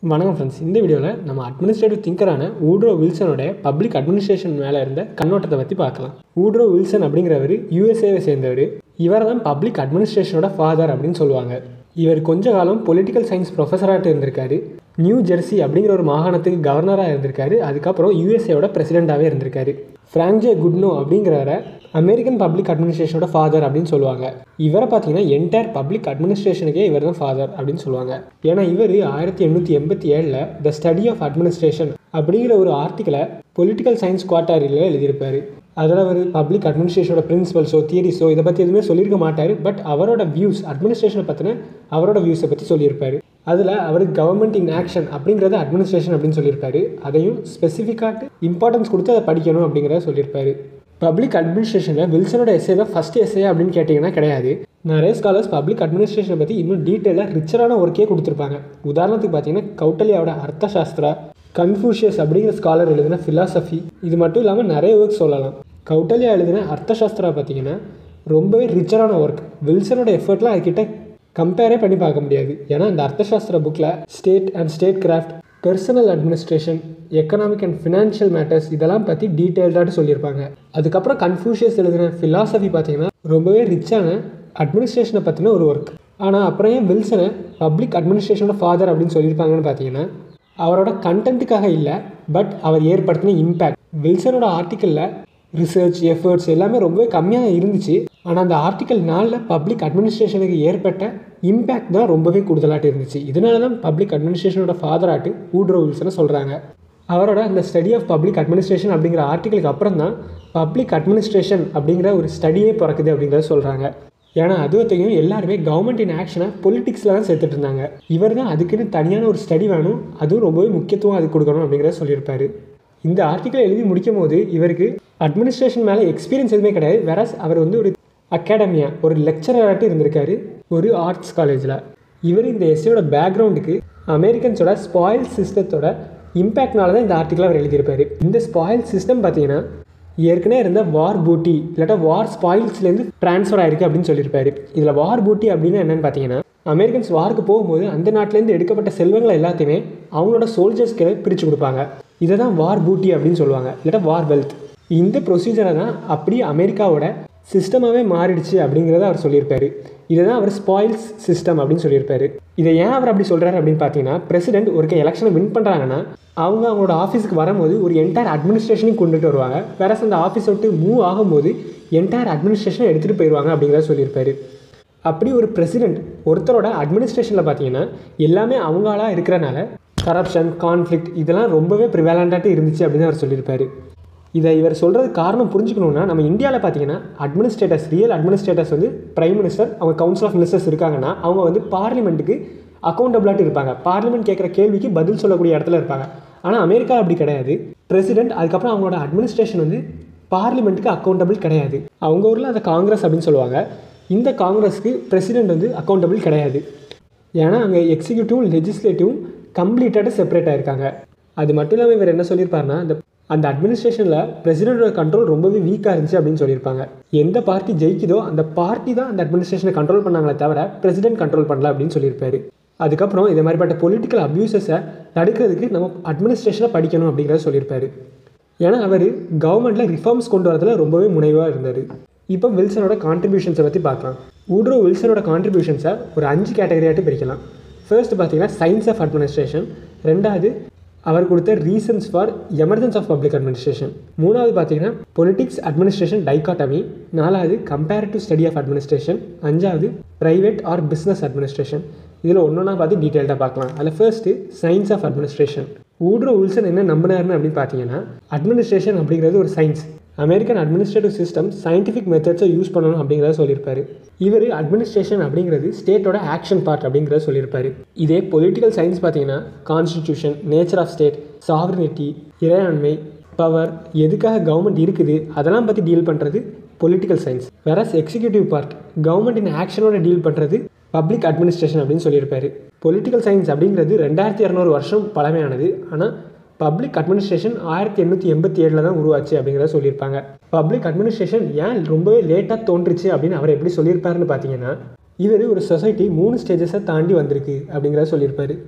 வணக்கம் ஃப்ரெண்ட்ஸ் இந்த வீடியோவில் நம்ம அட்மினிஸ்ட்ரேட்டிவ் திங்கரான ஊட்ரோ வில்சனோட பப்ளிக் அட்மினிஸ்ட்ரேஷன் மேலே இருந்த கண்ணோட்டத்தை பற்றி பார்க்கலாம் ஊட்ரோ வில்சன் அப்படிங்கிறவர் யூஎஸ்ஏவை சேர்ந்தவர் இவர் தான் பப்ளிக் அட்மினிஸ்ட்ரேஷனோட ஃபாதர் அப்படின்னு சொல்லுவாங்க இவர் கொஞ்ச காலம் பொலிட்டிக்கல் சயின்ஸ் ப்ரொஃபஸராகிட்டு இருந்திருக்காரு நியூ ஜெர்சி அப்படிங்கிற ஒரு மாகாணத்துக்கு கவர்னராக இருந்திருக்காரு அதுக்கப்புறம் யூஎஸ்ஏவோட பிரசிடெண்ட்டாகவே இருந்திருக்காரு ஃப்ராங்ஜே குட்னோ அப்படிங்கிறவரை அமெரிக்கன் பப்ளிக் அட்மினிஸ்ட்ரேஷனோட ஃபாதர் அப்படின்னு சொல்லுவாங்க இவரை பார்த்தீங்கன்னா என்டையர் பப்ளிக் அட்மினிஸ்ட்ரேஷனுக்கே இவர் தான் ஃபாதர் அப்படின்னு சொல்லுவாங்க ஏன்னா இவர் ஆயிரத்தி எண்ணூற்றி எண்பத்தி ஏழில் த ஸ்டடி ஆஃப் அட்மினிஸ்ட்ரேஷன் அப்படிங்கிற ஒரு ஆர்டிக்கலை பொலிட்டிக்கல் சயின்ஸ் குவார்டரியில் எழுதியிருப்பார் அதில் அவர் பப்ளிக் அட்மினிஸ்ட்ரேஷனோட பிரின்சிபல்ஸோ தியரிஸோ இதை பற்றி எதுவுமே சொல்லியிருக்க மாட்டார் பட் அவரோட வியூஸ் அட்மினிஸ்ட்ரேஷனை பற்றின அவரோட வியூஸை பற்றி சொல்லியிருப்பார் அதில் அவர் கவர்மெண்ட் இன் ஆக்ஷன் அப்படிங்கிறத அட்மினிஸ்ட்ரேஷன் அப்படின்னு சொல்லியிருப்பாரு அதையும் ஸ்பெசிஃபிக்காக இம்பார்ட்டன்ஸ் கொடுத்து அதை படிக்கணும் அப்படிங்கிறத சொல்லியிருப்பாரு பப்ளிக் அட்மினிஸ்ட்ரேஷனில் வில்சனோட எஸ்ஏ தான் ஃபஸ்ட் எஸ்ஏ அப்படின்னு கேட்டிங்கன்னா கிடையாது நிறைய ஸ்காலர்ஸ் பப்ளிக் அட்மினிஸ்ட்ரேஷனை பற்றி இன்னும் டீட்டெயிலாக ரிச்சரான ஒர்க்கே கொடுத்துருப்பாங்க உதாரணத்துக்கு பார்த்தீங்கன்னா கௌட்டல்யாவோட அர்த்தசாஸ்திரா கன்ஃபூஷியஸ் அப்படிங்கிற ஸ்காலர் எழுதின ஃபிலாசபி இது மட்டும் இல்லாமல் நிறைய ஒர்க் சொல்லலாம் கௌட்டல்யா எழுதின அர்த்தசாஸ்திரா பார்த்தீங்கன்னா ரொம்பவே ரிச்சரான ஒர்க் வில்சனோட எஃபர்ட்லாம் அதுக்கிட்ட கம்பேரே பண்ணி பார்க்க முடியாது ஏன்னா இந்த அர்த்தசாஸ்திர புக்கில் state and statecraft personnel administration economic and financial matters இதெல்லாம் பற்றி டீட்டெயில்டாக சொல்லியிருப்பாங்க அதுக்கப்புறம் கன்ஃபியூஷியஸ் எழுதின ஃபிலாசபி பார்த்தீங்கன்னா ரொம்பவே ரிச்சான அட்மினிஸ்ட்ரேஷனை பற்றின ஒரு ஒர்க் ஆனால் அப்புறம் ஏன் வில்சனை பப்ளிக் அட்மினிஸ்ட்ரேஷனோட ஃபாதர் அப்படின்னு சொல்லியிருப்பாங்கன்னு பார்த்தீங்கன்னா அவரோட கண்டென்ட்டுக்காக இல்லை பட் அவர் ஏற்படுத்தின இம்பேக்ட் வில்சனோட ஆர்டிக்கலில் ரிசர்ச் எஃபர்ட்ஸ் எல்லாமே ரொம்பவே கம்மியாக இருந்துச்சு ஆனால் அந்த ஆர்டிக்கல் நாளில் பப்ளிக் அட்மினிஸ்ட்ரேஷனுக்கு ஏற்பட்ட இம்பேக்ட் தான் ரொம்பவே கூடுதலாட்டு இருந்துச்சு இதனால தான் பப்ளிக் அட்மினிஸ்ட்ரேஷனோட ஃபாதராட்டு ஊட்ரோ வில்சனை சொல்கிறாங்க அவரோட அந்த ஸ்டடி ஆஃப் பப்ளிக் அட்மினிஸ்ட்ரேஷன் அப்படிங்கிற ஆர்டிக்கலுக்கு அப்புறம் தான் பப்ளிக் அட்மினிஸ்ட்ரேஷன் அப்படிங்கிற ஒரு ஸ்டடியே பிறக்குது அப்படிங்கிறத சொல்கிறாங்க ஏன்னா அதுவத்தையும் எல்லாருமே கவர்மெண்ட் இன் ஆக்ஷனை பொலிட்டிக்ஸில் தான் சேர்த்துட்டு இருந்தாங்க இவர் தான் அதுக்குன்னு தனியான ஒரு ஸ்டடி வேணும் அதுவும் ரொம்பவே முக்கியத்துவம் அது கொடுக்கணும் அப்படிங்கிறத சொல்லியிருப்பாரு இந்த ஆர்டிக்கல் எழுதி முடிக்கும் போது இவருக்கு அட்மினிஸ்ட்ரேஷன் மேலே எக்ஸ்பீரியன்ஸ் எதுவுமே கிடையாது வேற அவர் வந்து ஒரு அகாடமியா ஒரு லெக்சராகட்டு இருந்திருக்காரு ஒரு ஆர்ட்ஸ் காலேஜில் இவர் இந்த எஸ்ஸோட பேக்ரவுண்டுக்கு அமெரிக்கன்ஸோட ஸ்பாயில் சிஸ்டத்தோட இம்பேக்ட்னால தான் இந்த ஆர்டிக்கல் அவர் எழுதியிருப்பார் இந்த ஸ்பாயில் சிஸ்டம் பார்த்தீங்கன்னா ஏற்கனவே இருந்த வார் பூட்டி இல்லாட்டா வார் ஸ்பாயில்ஸ்லேருந்து ட்ரான்ஸ்ஃபர் ஆயிருக்கு அப்படின்னு சொல்லியிருப்பாரு இதில் வார் பூட்டி அப்படின்னு என்னென்னு பார்த்தீங்கன்னா அமெரிக்கன்ஸ் வாருக்கு போகும்போது அந்த நாட்டிலேருந்து எடுக்கப்பட்ட செல்வங்களை எல்லாத்தையுமே அவங்களோட சோல்ஜர்ஸ்க்கு பிரித்து கொடுப்பாங்க இதை தான் வார் பூட்டி அப்படின்னு சொல்லுவாங்க இல்லாட்டா வார் வெல்த் இந்த ப்ரொசீஜரை தான் அப்படியே அமெரிக்காவோட சிஸ்டமாகவே மாறிடுச்சு அப்படிங்கிறத அவர் சொல்லியிருப்பாரு இதை தான் அவர் ஸ்பாயில்ஸ் சிஸ்டம் அப்படின்னு சொல்லியிருப்பாரு இதை ஏன் அவர் அப்படி சொல்கிறாரு அப்படின்னு பார்த்தீங்கன்னா பிரசிடென்ட் ஒரு எலெக்ஷனை வின் பண்ணுறாங்கன்னா அவங்க அவங்களோட ஆஃபீஸுக்கு வரும்போது ஒரு என்டையர் அட்மினிஸ்ட்ரேஷனையும் கொண்டுட்டு வருவாங்க வேற அந்த ஆஃபீஸை விட்டு மூவ் ஆகும்போது என்டையர் அட்மினிஸ்ட்ரேஷனை எடுத்துகிட்டு போயிடுவாங்க அப்படிங்கிறத சொல்லியிருப்பாரு அப்படி ஒரு பிரசிடென்ட் ஒருத்தரோட அட்மினிஸ்ட்ரேஷனில் பார்த்தீங்கன்னா எல்லாமே அவங்களா இருக்கிறனால கரப்ஷன் கான்ஃப்ளிக்ட் இதெல்லாம் ரொம்பவே ப்ரிவேலண்டாட்டு இருந்துச்சு அப்படின்னு அவர் சொல்லியிருப்பாரு இதை இவர் சொல்கிறது காரணம் புரிஞ்சுக்கணுன்னா நம்ம இந்தியாவில் பார்த்தீங்கன்னா அட்மினிஸ்ட்ரேட்டர்ஸ் ரியல் அட்மினிஸ்ட்ரேட்டர்ஸ் வந்து பிரைம் மினிஸ்டர் அவங்க கவுன்சில் ஆஃப் மினிஸ்டர்ஸ் இருக்காங்கன்னா அவங்க வந்து பார்லிமெண்ட்டுக்கு அக்கௌண்டபிளாட்டு இருப்பாங்க பார்லிமெண்ட் கேட்குற கேள்விக்கு பதில் சொல்லக்கூடிய இடத்துல இருப்பாங்க ஆனால் அமெரிக்கா அப்படி கிடையாது பிரசிடென்ட் அதுக்கப்புறம் அவங்களோட அட்மினிஸ்ட்ரேஷன் வந்து பார்லிமெண்ட்டுக்கு அக்கௌண்டபிள் கிடையாது அவங்க ஊரில் அதை காங்கிரஸ் அப்படின்னு சொல்லுவாங்க இந்த காங்கிரஸ்க்கு பிரசிடென்ட் வந்து அக்கௌண்டபிள் கிடையாது ஏன்னா அங்கே எக்ஸிக்யூட்டிவும் லெஜிஸ்லேட்டிவும் கம்ப்ளீட்டாக செப்பரேட்டாக இருக்காங்க அது மட்டும் இல்லாமல் இவர் என்ன சொல்லியிருப்பாருன்னா அந்த அந்த அட்மினிஸ்ட்ரேஷனில் பிரசிடென்டோட கண்ட்ரோல் ரொம்பவே வீக்காக இருந்துச்சு அப்படின்னு சொல்லியிருப்பாங்க எந்த பார்ட்டி ஜெயிக்குதோ அந்த பார்ட்டி தான் அந்த அட்மினிஸ்ட்ரேஷனை கண்ட்ரோல் பண்ணாங்களே தவிர பிரசிடென்ட் கண்ட்ரோல் பண்ணல அப்படின்னு சொல்லியிருப்பாரு அதுக்கப்புறம் இது மாதிரிப்பட்ட பொலிட்டிக்கல் அப்யூசஸை தடுக்கிறதுக்கு நம்ம அட்மினிஸ்ட்ரேஷனை படிக்கணும் அப்படிங்கிறத சொல்லியிருப்பாரு ஏன்னா அவர் கவர்மெண்ட்டில் ரிஃபார்ம்ஸ் கொண்டு வரதுல ரொம்பவே முனைவாக இருந்தார் இப்போ வில்சனோட கான்ட்ரிபியூஷன்ஸை பற்றி பார்க்கலாம் ஊட்ரோ வில்சனோட கான்ட்ரிபியூஷன்ஸை ஒரு அஞ்சு கேட்டகரியாட்டு பிரிக்கலாம் ஃபர்ஸ்ட் பார்த்தீங்கன்னா சயின்ஸ் ஆஃப் அட்மினிஸ்ட்ரேஷன் ரெண்டாவது அவர் கொடுத்த reasons for emergence of public administration மூணாவது பார்த்தீங்கன்னா பொலிட்டிக்ஸ் அட்மினிஸ்ட்ரேஷன் டைகாட்டமி நாலாவது கம்பேரிட்டிவ் ஸ்டடி ஆஃப் அட்மினிஸ்ட்ரேஷன் அஞ்சாவது ப்ரைவேட் ஆர் பிஸ்னஸ் அட்மினிஸ்ட்ரேஷன் இதில் ஒன்றா பார்த்து டீட்டெயில்டாக பார்க்கலாம் அதில் first science of administration Woodrow Wilson என்ன நம்பினார்னு அப்படின்னு பார்த்தீங்கன்னா அட்மினிஸ்ட்ரேஷன் அப்படிங்கிறது ஒரு science American administrative system scientific மெத்தட்ஸை யூஸ் பண்ணணும் அப்படிங்கிறத சொல்லியிருப்பாரு இவர் அட்மினிஸ்ட்ரேஷன் அப்படிங்கிறது ஸ்டேட்டோட ஆக்ஷன் பார்ட் அப்படிங்கிறத சொல்லியிருப்பாரு இதே பொலிட்டிக்கல் சயின்ஸ் பார்த்தீங்கன்னா constitution nature of state sovereignty இறையாண்மை பவர் எதுக்காக கவர்மெண்ட் இருக்குது அதெல்லாம் பற்றி டீல் பண்ணுறது பொலிட்டிக்கல் சயின்ஸ் வேற எக்ஸிக்யூட்டிவ் பார்ட் கவர்மெண்ட் இன் ஆக்ஷனோட டீல் பண்ணுறது பப்ளிக் அட்மினிஸ்ட்ரேஷன் அப்படின்னு சொல்லியிருப்பாரு பொலிட்டிக்கல் சயின்ஸ் அப்படிங்கிறது ரெண்டாயிரத்தி இரநூறு வருஷம் பழமையானது ஆனால் பப்ளிக் அட்மினிஸ்ட்ரேஷன் ஆயிரத்தி எண்ணூற்றி எண்பத்தி ஏழில் தான் உருவாச்சு அப்படிங்கிறத சொல்லியிருப்பாங்க பப்ளிக் அட்மினிஸ்ட்ரேஷன் ஏன் ரொம்பவே லேட்டாக தோன்றுச்சு அப்படின்னு அவர் எப்படி சொல்லியிருப்பாருன்னு பார்த்தீங்கன்னா இவர் ஒரு சொசைட்டி மூணு ஸ்டேஜஸை தாண்டி வந்திருக்கு அப்படிங்கிறத சொல்லியிருப்பாரு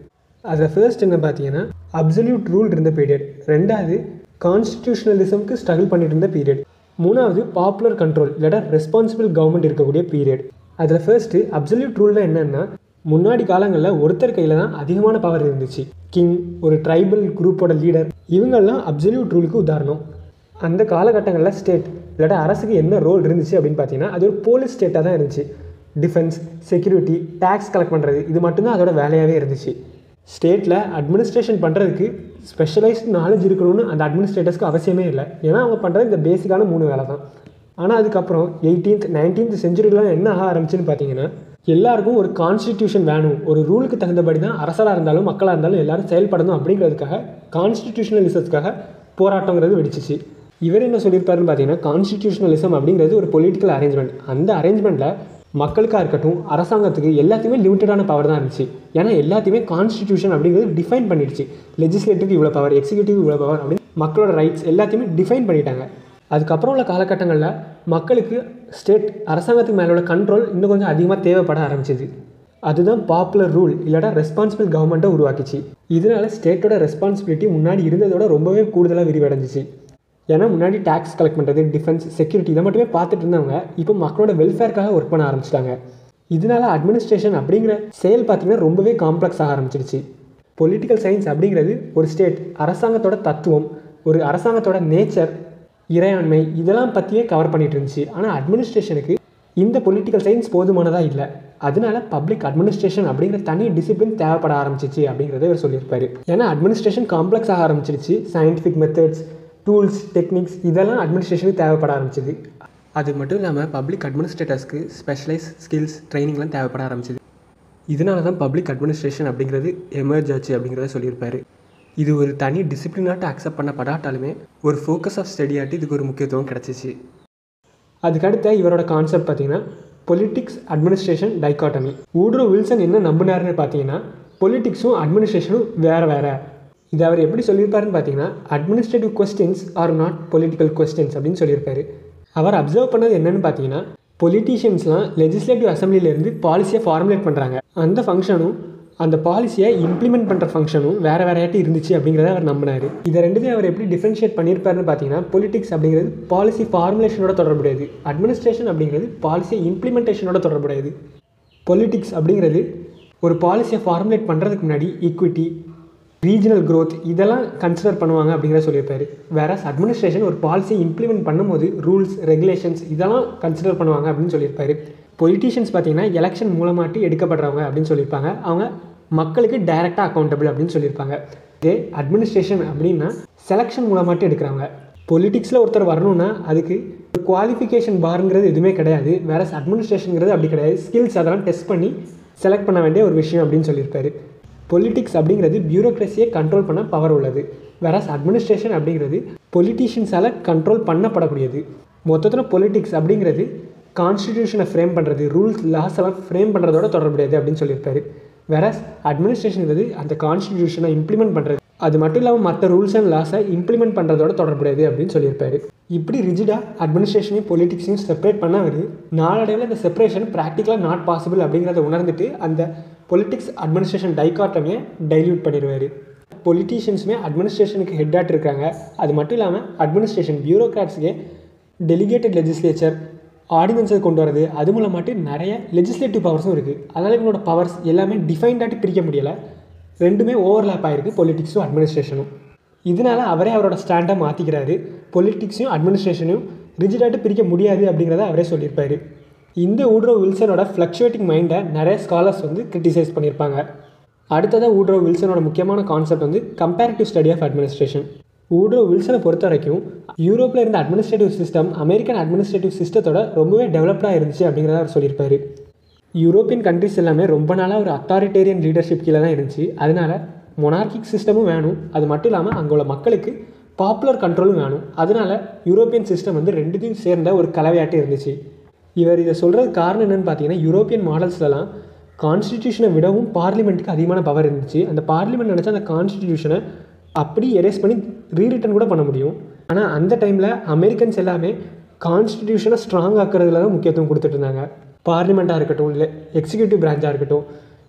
அதில் ஃபர்ஸ்ட் என்ன பார்த்தீங்கன்னா அப்சல்யூட் ரூல் இருந்த பீரியட் ரெண்டாவது கான்ஸ்டிடியூஷனலிசம்க்கு ஸ்ட்ரகிள் பண்ணிட்டு இருந்த பீரியட் மூணாவது பாப்புலர் கண்ட்ரோல் இல்லாட்டா ரெஸ்பான்சிபிள் கவர்மெண்ட் இருக்கக்கூடிய பீரியட் அதில் ஃபர்ஸ்ட்டு அப்சல்யூட் ரூலில் என்னென்னா முன்னாடி காலங்களில் ஒருத்தர் கையில் தான் அதிகமான பவர் இருந்துச்சு கிங் ஒரு ட்ரைபல் குரூப்போட லீடர் இவங்கெல்லாம் அப்சல்யூட் ரூலுக்கு உதாரணம் அந்த காலகட்டங்களில் ஸ்டேட் இல்லாட்டா அரசுக்கு என்ன ரோல் இருந்துச்சு அப்படின்னு பார்த்தீங்கன்னா அது ஒரு போலீஸ் ஸ்டேட்டாக தான் இருந்துச்சு டிஃபென்ஸ் செக்யூரிட்டி டேக்ஸ் கலெக்ட் பண்ணுறது இது மட்டும்தான் அதோட வேலையாகவே இருந்துச்சு ஸ்டேட்டில் அட்மினிஸ்ட்ரேஷன் பண்ணுறதுக்கு ஸ்பெஷலைஸ்ட் நாலேஜ் இருக்கணும்னு அந்த அட்மினிஸ்ட்ரேட்டர்ஸ்க்கு அவசியமே இல்லை ஏன்னா அவங்க பண்ணுறது இந்த பேசிக்கான மூணு வேலை தான் ஆனால் அதுக்கப்புறம் எயிட்டீன்த் நைன்டீன்த் செஞ்சுரிலாம் என்ன ஆக ஆரம்பிச்சுன்னு பார்த்தீங்கன்னா எல்லாருக்கும் ஒரு கான்ஸ்டிடியூஷன் வேணும் ஒரு ரூலுக்கு தகுந்தபடி தான் அரசராக இருந்தாலும் மக்களாக இருந்தாலும் எல்லாரும் செயல்படணும் அப்படிங்கிறதுக்காக கான்ஸ்டிடியூஷனலிசத்துக்காக போராட்டங்கிறது வெடிச்சிச்சு இவர் என்ன சொல்லியிருப்பாருன்னு பார்த்தீங்கன்னா கான்ஸ்டிடியூஷனலிசம் அப்படிங்கிறது ஒரு பொலிட்டிக்கல் அரேஞ்ச்மெண்ட் அந்த அரேஞ்ச்மெண்ட்டில் மக்களுக்காக இருக்கட்டும் அரசாங்கத்துக்கு எல்லாத்தையுமே லிமிட்டடான பவர் தான் இருந்துச்சு ஏன்னா எல்லாத்தையுமே கான்ஸ்டிடியூஷன் அப்படிங்கிறது டிஃபைன் பண்ணிடுச்சு லெஜிஸ்லேட்டிவ் இவ்வளோ பவர் எக்ஸிக்யூட்டிவ் இவ்வளோ பவர் அப்படின்னு மக்களோட ரைட்ஸ் எல்லாத்தையுமே டிஃபைன் பண்ணிட்டாங்க அதுக்கப்புறம் உள்ள காலகட்டங்களில் மக்களுக்கு ஸ்டேட் அரசாங்கத்துக்கு மேலோட கண்ட்ரோல் இன்னும் கொஞ்சம் அதிகமாக தேவைப்பட ஆரம்பிச்சிது அதுதான் பாப்புலர் ரூல் இல்லாட்டா ரெஸ்பான்சிபிள் கவர்மெண்ட்டை உருவாக்கிச்சு இதனால ஸ்டேட்டோட ரெஸ்பான்சிபிலிட்டி முன்னாடி இருந்ததோட ரொம்பவே கூடுதலாக விரிவடைஞ்சிச்சு ஏன்னா முன்னாடி டேக்ஸ் கலெக்ட் பண்ணுறது டிஃபென்ஸ் செக்யூரிட்டி இதை மட்டுமே பார்த்துட்டு இருந்தவங்க இப்போ மக்களோட வெல்ஃபேருக்காக ஒர்க் பண்ண ஆரம்பிச்சிட்டாங்க இதனால அட்மினிஸ்ட்ரேஷன் அப்படிங்கிற செயல் பார்த்தீங்கன்னா ரொம்பவே காம்ப்ளெக்ஸ் ஆக ஆரம்பிச்சிருச்சு பொலிட்டிக்கல் சயின்ஸ் அப்படிங்கிறது ஒரு ஸ்டேட் அரசாங்கத்தோட தத்துவம் ஒரு அரசாங்கத்தோட நேச்சர் இறையாண்மை இதெல்லாம் பற்றியே கவர் பண்ணிட்டு இருந்துச்சு ஆனால் அட்மினிஸ்ட்ரேஷனுக்கு இந்த பொலிட்டிக்கல் சயின்ஸ் போதுமானதாக இல்லை அதனால பப்ளிக் அட்மினிஸ்ட்ரேஷன் அப்படிங்கிற தனி டிசிப்ளின் தேவைப்பட ஆரம்பிச்சிச்சு அப்படிங்கிறத இவர் சொல்லியிருப்பாரு ஏன்னா அட்மினிஸ்ட்ரேஷன் காம்ப்ளெக்ஸ் ஆக ஆரம்பிச்சிருச்சு சயின்டிஃபிக் மெத்தட்ஸ் டூல்ஸ் டெக்னிக்ஸ் இதெல்லாம் அட்மினிஸ்ட்ரேஷனுக்கு தேவைப்பட ஆரம்பிச்சிது அது மட்டும் இல்லாமல் பப்ளிக் அட்மினிஸ்ட்ரேட்டர்ஸ்க்கு ஸ்பெஷலைஸ் ஸ்கில்ஸ் ட்ரைனிங்லாம் தேவைப்பட ஆரம்பிச்சிது இதனால தான் பப்ளிக் அட்மினிஸ்ட்ரேஷன் அப்படிங்கிறது எமர்ஜ் ஆச்சு அப்படிங்கிறத சொல்லியிருப்பாரு இது ஒரு தனி டிசிப்ளினாட்டு அக்செப்ட் பண்ணப்படாட்டாலுமே ஒரு ஃபோக்கஸ் ஆஃப் ஸ்டடியாட்டு இதுக்கு ஒரு முக்கியத்துவம் கிடச்சிச்சு அதுக்கடுத்த இவரோட கான்செப்ட் பார்த்தீங்கன்னா politics administration dichotomy Woodrow Wilson என்ன நம்பினாருன்னு பார்த்தீங்கன்னா பொலிட்டிக்ஸும் அட்மினிஸ்ட்ரேஷனும் வேறு வேறு இது அவர் எப்படி சொல்லியிருப்பாருன்னு பார்த்தீங்கன்னா administrative questions are not political questions அப்படின்னு சொல்லியிருப்பாரு அவர் அப்சர்வ் பண்ணது என்னன்னு பார்த்தீங்கன்னா பொலிட்டீஷியன்ஸ்லாம் லெஜிஸ்லேட்டிவ் அசம்பிளிலேருந்து பாலிசியை ஃபார்முலேட் பண்ணுறாங்க அந்த ஃபங்க்ஷனும் அந்த பாலிசியை இம்ப்ளிமெண்ட் பண்ணுற ஃபங்க்ஷனும் வேறு வேறையாட்டி இருந்துச்சு அப்படிங்கிறத அவர் நம்பினார் இதை ரெண்டுத்தையும் அவர் எப்படி டிஃப்ரென்ஷியேட் பண்ணியிருப்பாருன்னு பார்த்தீங்கன்னா பொலிட்டிக்ஸ் அப்படிங்கிறது பாலிசி ஃபார்முலேஷனோட தொடர்புடையது அட்மினிஸ்ட்ரேஷன் அப்படிங்கிறது பாலிசி இம்ப்ளிமெண்டேஷனோட தொடர்புடையது பொலிட்டிக்ஸ் அப்படிங்கிறது ஒரு பாலிசியை ஃபார்முலேட் பண்ணுறதுக்கு முன்னாடி ஈக்விட்டி ரீஜனல் growth இதெல்லாம் கன்சிடர் பண்ணுவாங்க அப்படிங்கிறத சொல்லியிருப்பாரு வேற அட்மினிஸ்ட்ரேஷன் ஒரு பாலிசி இம்ப்ளிமெண்ட் பண்ணும்போது ரூல்ஸ் ரெகுலேஷன்ஸ் இதெல்லாம் கன்சிடர் பண்ணுவாங்க அப்படின்னு சொல்லியிருப்பாரு பொலிட்டீஷியன்ஸ் பார்த்தீங்கன்னா எலெக்ஷன் மூலமாட்டி எடுக்கப்படுறவங்க அப்படின்னு சொல்லியிருப்பாங்க அவங்க மக்களுக்கு டைரெக்டாக அக்கௌண்டபிள் அப்படின்னு சொல்லியிருப்பாங்க இதே அட்மினிஸ்ட்ரேஷன் அப்படின்னா செலெக்ஷன் மூலமாட்டி எடுக்கிறாங்க பொலிட்டிக்ஸில் ஒருத்தர் வரணும்னா அதுக்கு குவாலிஃபிகேஷன் பார்ங்கிறது எதுவுமே கிடையாது வேற அட்மினிஸ்ட்ரேஷனுங்கிறது அப்படி கிடையாது ஸ்கில்ஸ் அதெல்லாம் டெஸ்ட் பண்ணி செலக்ட் பண்ண வேண்டிய ஒரு விஷயம் அப்படின்னு சொல்லியிருப்பாரு பொலிட்டிக்ஸ் அப்படிங்கிறது பியூரோக்ரஸியை கண்ட்ரோல் பண்ண பவர் உள்ளது வேற அட்மினிஸ்ட்ரேஷன் அப்படிங்கிறது பொலிட்டீஷியன்ஸால் கண்ட்ரோல் பண்ணப்படக்கூடியது மொத்தத்தில் பொலிட்டிக்ஸ் அப்படிங்கிறது கான்ஸ்டிடியூஷனை ஃப்ரேம் பண்ணுறது ரூல்ஸ் லாஸ் எல்லாம் ஃப்ரேம் பண்ணுறதோட தொடர்புடையது அப்படின்னு சொல்லியிருப்பாரு வேற அட்மினிஸ்ட்ரேஷன்ங்கிறது அந்த கான்ஸ்டிடியூஷனை இம்ப்ளிமெண்ட் பண்ணுறது அது மட்டும் இல்லாமல் மற்ற ரூல்ஸ் அண்ட் லாஸை இம்ப்ளிமெண்ட் பண்ணுறதோட தொடர்புடையது அப்படின்னு சொல்லியிருப்பாரு இப்படி ரிஜிடாக அட்மினிஸ்ட்ரேஷனையும் பொலிட்டிக்ஸையும் செப்பரேட் பண்ணவர் நாளடைவில் இந்த செப்பரேஷன் ப்ராக்டிக்கலாக நாட் பாசிபிள் அப்படிங்கிறத உணர்ந்துட்டு அந்த பொலிட்டிக்ஸ் அட்மினிஸ்ட்ரேஷன் டைகாட்டமே டைல்யூட் பண்ணிடுவார் பொலிட்டீஷியன்ஸுமே அட்மினிஸ்ட்ரேஷனுக்கு ஹெட்டாட் இருக்காங்க அது மட்டும் இல்லாமல் அட்மினிஸ்ட்ரேஷன் பியூரோக்ராட்ஸுக்கே டெலிகேட்டட் லெஜிஸ்லேச்சர் ஆர்டினன்ஸை கொண்டு வரது அது மூலமாட்டு நிறைய லெஜிஸ்லேட்டிவ் பவர்ஸும் இருக்குது அதனால் இவங்களோட பவர்ஸ் எல்லாமே டிஃபைன்டாட்டி பிரிக்க முடியலை ரெண்டுமே ஓவர்லேப் ஆகிருக்கு பொலிட்டிக்ஸும் அட்மினிஸ்ட்ரேஷனும் இதனால அவரே அவரோட ஸ்டாண்டை மாற்றிக்கிறாரு பொலிட்டிக்ஸையும் அட்மினிஸ்ட்ரேஷனையும் ரிஜிடாட்டு பிரிக்க முடியாது அப்படிங்கிறத அவரே சொல்லியிருப்பாரு இந்த ஊட்ரோ வில்சனோட ஃப்ளக்சுவேட்டிங் மைண்டை நிறைய ஸ்காலர்ஸ் வந்து கிரிட்டிசைஸ் பண்ணியிருப்பாங்க அடுத்ததாக ஊட்ரோ வில்சனோட முக்கியமான கான்செப்ட் வந்து comparative study of administration Woodrow வில்சனை பொறுத்த வரைக்கும் யூரோப்பில் இருந்த அட்மினிஸ்ட்ரேட்டிவ் சிஸ்டம் அமெரிக்கன் அட்மினிஸ்ட்ரேட்டிவ் சிஸ்டத்தோட ரொம்பவே டெவலப்டாக இருந்துச்சு அப்படிங்கிறத அவர் சொல்லியிருப்பாரு யூரோப்பியன் கண்ட்ரிஸ் எல்லாமே ரொம்ப நாளாக ஒரு அத்தாரிட்டேரியன் லீடர்ஷிப் கீழே தான் இருந்துச்சு அதனால மொனார்கிக் சிஸ்டமும் வேணும் அது மட்டும் இல்லாமல் அங்கே உள்ள மக்களுக்கு பாப்புலர் கண்ட்ரோலும் வேணும் அதனால யூரோப்பியன் சிஸ்டம் வந்து ரெண்டுத்தையும் சேர்ந்த ஒரு கலவையாட்டு இருந்துச்சு இவர் இதை சொல்கிறது காரணம் என்னன்னு பார்த்தீங்கன்னா யூரோப்பியன் மாடல்ஸ்லலாம் கான்ஸ்டிடியூஷனை விடவும் பார்லிமெண்ட்டுக்கு அதிகமான பவர் இருந்துச்சு அந்த பார்லிமெண்ட் நினச்சா அந்த கான்ஸ்டிடியூஷனை அப்படி எரேஸ் பண்ணி ரீரிட்டன் கூட பண்ண முடியும் ஆனால் அந்த டைமில் அமெரிக்கன்ஸ் எல்லாமே கான்ஸ்டிடியூஷனை ஸ்ட்ராங் ஆக்கிறதுல தான் முக்கியத்துவம் கொடுத்துட்டு இருந்தாங்க பார்லிமெண்ட்டாக இருக்கட்டும் இல்லை எக்ஸிக்யூட்டிவ் பிரான்ச்சாக இருக்கட்டும்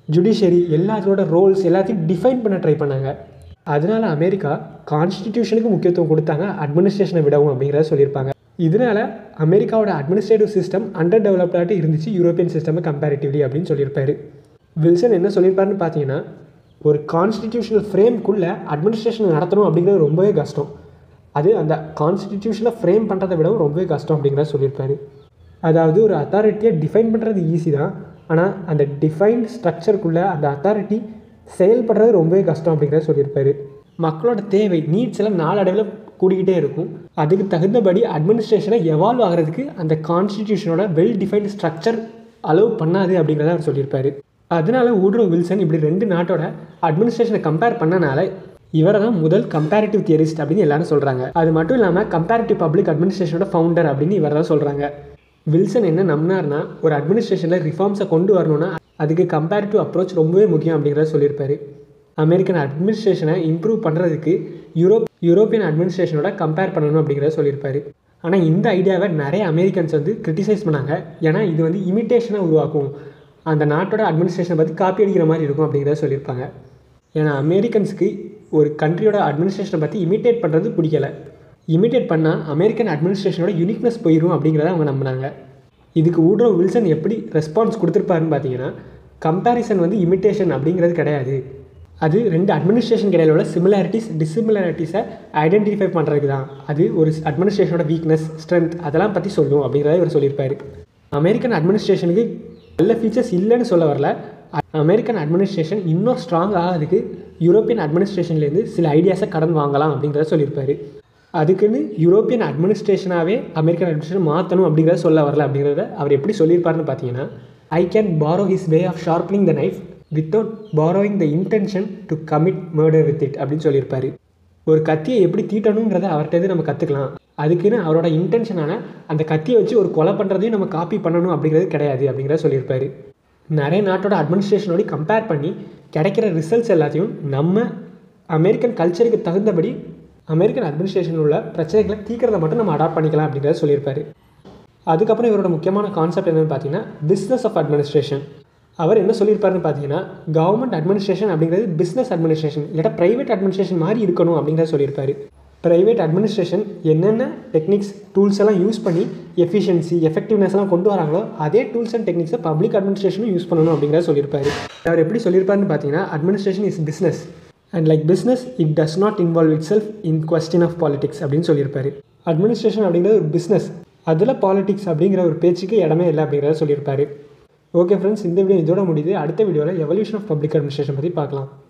ஜுடிஷியரி எல்லாத்தோட ரோல்ஸ் எல்லாத்தையும் டிஃபைன் பண்ண ட்ரை பண்ணாங்க அதனால அமெரிக்கா கான்ஸ்டிடியூஷனுக்கு முக்கியத்துவம் கொடுத்தாங்க அட்மினிஸ்ட்ரேஷனை விடவும் அப்படிங்கிறத சொல்லியிருப்பாங்க இதனால அமெரிக்காவோட அட்மினிஸ்ட்ரேட்டிவ் சிஸ்டம் அண்டர் டெவலப்டாக இருந்துச்சு யூரோப்பியன் சிஸ்டம் கம்பேரிட்டிவ்லி அப்படின்னு சொல்லியிருப்பாரு வில்சன் என்ன சொல்லியிருப்பாருன்னு பார்த்தீங்கன்னா ஒரு கான்ஸ்டிடியூஷனல் ஃப்ரேம்குள்ளே அட்மினிஸ்ட்ரேஷன் நடத்தணும் அப்படிங்கிறது ரொம்பவே கஷ்டம் அது அந்த கான்ஸ்டிடியூஷனை ஃப்ரேம் பண்ணுறதை விடவும் ரொம்பவே கஷ்டம் அப்படிங்கிறத சொல்லியிருப்பாரு அதாவது ஒரு அத்தாரிட்டியை டிஃபைன் பண்ணுறது ஈஸி தான் ஆனால் அந்த டிஃபைன்ட் ஸ்ட்ரக்சருக்குள்ளே அந்த அத்தாரிட்டி செயல்படுறது ரொம்பவே கஷ்டம் அப்படிங்கிறத சொல்லியிருப்பாரு மக்களோட தேவை நீட்ஸ் எல்லாம் நாளடைவில் கூடிக்கிட்டே இருக்கும் அதுக்கு தகுந்தபடி அட்மினிஸ்ட்ரேஷனை எவால்வ் ஆகிறதுக்கு அந்த கான்ஸ்டிடியூஷனோட வெல் டிஃபைன்ட் ஸ்ட்ரக்சர் அலோவ் பண்ணாது அப்படிங்கிறத அவர் சொல்லியிருப்பாரு அதனால ஊட்ரோ வில்சன் இப்படி ரெண்டு நாட்டோட அட்மினிஸ்ட்ரேஷனை கம்பேர் பண்ணனால இவரை தான் முதல் கம்பேரிட்டிவ் தியரிஸ்ட் அப்படின்னு எல்லாரும் சொல்கிறாங்க அது மட்டும் இல்லாமல் கம்பேரிட்டிவ் பப்ளிக் அட்மினிஸ்ட்ரேஷனோட ஃபவுண்டர் அப்படின்னு இவர் தான் சொல்கிறாங்க வில்சன் என்ன நம்பினார்னா ஒரு அட்மினிஸ்ட்ரேஷனில் ரிஃபார்ம்ஸை கொண்டு வரணும்னா அதுக்கு கம்பேரிட்டிவ் அப்ரோச் ரொம்பவே முக்கியம் அப்படிங்கிறத சொல்லியிருப்பாரு அமெரிக்கன் அட்மினிஸ்ட்ரேஷனை இம்ப்ரூவ் பண்ணுறதுக்கு யூரோப் யூரோப்பியன் அட்மினிஸ்ட்ரேஷனோட கம்பேர் பண்ணணும் அப்படிங்கிறத சொல்லியிருப்பாரு ஆனால் இந்த ஐடியாவை நிறைய அமெரிக்கன்ஸ் வந்து கிரிட்டிசைஸ் பண்ணாங்க ஏன்னா இது வந்து இமிட்டேஷனை உருவாக்கும் அந்த நாட்டோட அட்மினிஸ்ட்ரேஷனை பற்றி காப்பி அடிக்கிற மாதிரி இருக்கும் அப்படிங்கிறத சொல்லியிருப்பாங்க ஏன்னா அமெரிக்கன்ஸுக்கு ஒரு கண்ட்ரியோட அட்மினிஸ்ட்ரேஷனை பற்றி இமிட்டேட் பண்ணுறது பிடிக்கல இமிட்டேட் பண்ணால் அமெரிக்கன் அட்மினிஸ்ட்ரேஷனோட யூனிக்னஸ் போயிடும் அப்படிங்கிறத அவங்க நம்பினாங்க இதுக்கு ஊட்ரோ வில்சன் எப்படி ரெஸ்பான்ஸ் கொடுத்துருப்பாருன்னு பார்த்தீங்கன்னா கம்பேரிசன் வந்து இமிட்டேஷன் அப்படிங்கிறது கிடையாது அது ரெண்டு அட்மினிஸ்ட்ரேஷன் இடையில உள்ள சிமிலாரிட்டிஸ் டிசிமிலாரிட்டிஸை ஐடென்டிஃபை பண்ணுறதுக்கு தான் அது ஒரு அட்மினிஸ்ட்ரேஷனோட வீக்னஸ் ஸ்ட்ரென்த் அதெல்லாம் பற்றி சொல்லும் அப்படிங்கிறத இவர் சொல்லியிருப்பாரு அமெரிக்கன் அட்மினிஸ்ட்ரேஷனுக்கு நல்ல ஃபீச்சர்ஸ் இல்லைன்னு சொல்ல வரல அமெரிக்கன் அட்மினிஸ்ட்ரேஷன் இன்னும் ஸ்ட்ராங் ஆகிறதுக்கு யூரோப்பியன் அட்மினிஸ்ட்ரேஷன்லேருந்து சில ஐடியாஸை கடன் வாங்கலாம் அப்படிங்கிறத சொல்லியிருப்பாரு அதுக்குன்னு யூரோப்பியன் அட்மினிஸ்ட்ரேஷனாகவே அமெரிக்கன் அட்மினிஸ்ட்ரேஷன் மாற்றணும் அப்படிங்கிறத சொல்ல வரல அப்படிங்கிறத அவர் எப்படி சொல்லியிருப்பாருன்னு பார்த்தீங்கன்னா I can borrow his way of sharpening the knife without borrowing the intention to commit murder with it அப்படின்னு சொல்லியிருப்பாரு ஒரு கத்தியை எப்படி தீட்டணுங்கிறத அவர்கிட்ட நம்ம கற்றுக்கலாம் அதுக்குன்னு அவரோட இன்டென்ஷனான அந்த கத்தியை வச்சு ஒரு கொலை பண்ணுறதையும் நம்ம காப்பி பண்ணணும் அப்படிங்கிறது கிடையாது அப்படிங்கிறத சொல்லியிருப்பாரு நிறைய நாட்டோட அட்மினிஸ்ட்ரேஷனோட கம்பேர் பண்ணி கிடைக்கிற ரிசல்ட்ஸ் எல்லாத்தையும் நம்ம அமெரிக்கன் கல்ச்சருக்கு தகுந்தபடி அமெரிக்கன் அட்மினிஸ்ட்ரேஷன் உள்ள பிரச்சனைகளை தீக்கிறத மட்டும் நம்ம அடாப்ட் பண்ணிக்கலாம் அப்படிங்கிறத சொல்லியிருப்பாரு அதுக்கப்புறம் இவரோட முக்கியமான கான்செப்ட் என்னென்னு பார்த்தீங்கன்னா பிஸ்னஸ் ஆஃப் அட்மினிஸ்ட்ரேஷன் அவர் என்ன சொல்லியிருப்பாருன்னு பார்த்தீங்கன்னா கவர்மெண்ட் அட்மினிஸ்ட்ரேஷன் அப்படிங்கிறது பிஸ்னஸ் அட்மினிஸ்ட்ரேஷன் இல்லாட்டா ப்ரைவேட் அட்மினிஸ்ட்ரேஷன் மாதிரி இருக்கணும் அப்படிங்கிறத சொல்லியிருப்பாரு ப்ரைவேட் அட்மினிஸ்ட்ரேஷன் என்னென்ன டெக்னிக்ஸ் டூல்ஸ் எல்லாம் யூஸ் பண்ணி எஃபிஷியன்சி எஃபெக்டிவ்னஸ் எல்லாம் கொண்டு வராங்களோ அதே டூல்ஸ் அண்ட் டெக்னிக்ஸை பப்ளிக் அட்மினிஸ்ட்ரேஷனும் யூஸ் பண்ணணும் அப்படிங்கிறத சொல்லியிருப்பாரு அவர் எப்படி சொல்லியிருப்பாருன்னு பார்த்தீங்கன்னா administration is business and like business it does not involve itself in question of politics அப்படின்னு சொல்லியிருப்பாரு அட்மினிஸ்ட்ரேஷன் அப்படிங்கிறது ஒரு பிஸ்னஸ் அதில் பாலிடிக்ஸ் அப்படிங்கிற ஒரு பேச்சுக்கு இடமே இல்லை அப்படிங்கிறத சொல்லியிருப்பாரு ஓகே ஃப்ரெண்ட்ஸ் இந்த வீடியோ இதோட முடியுது அடுத்த வீடியோவில் எவல்யூஷன் ஆஃப் பப்ளிக் அட்மினிஸ்ட்ரேஷன் பற்றி பார்க்கலாம்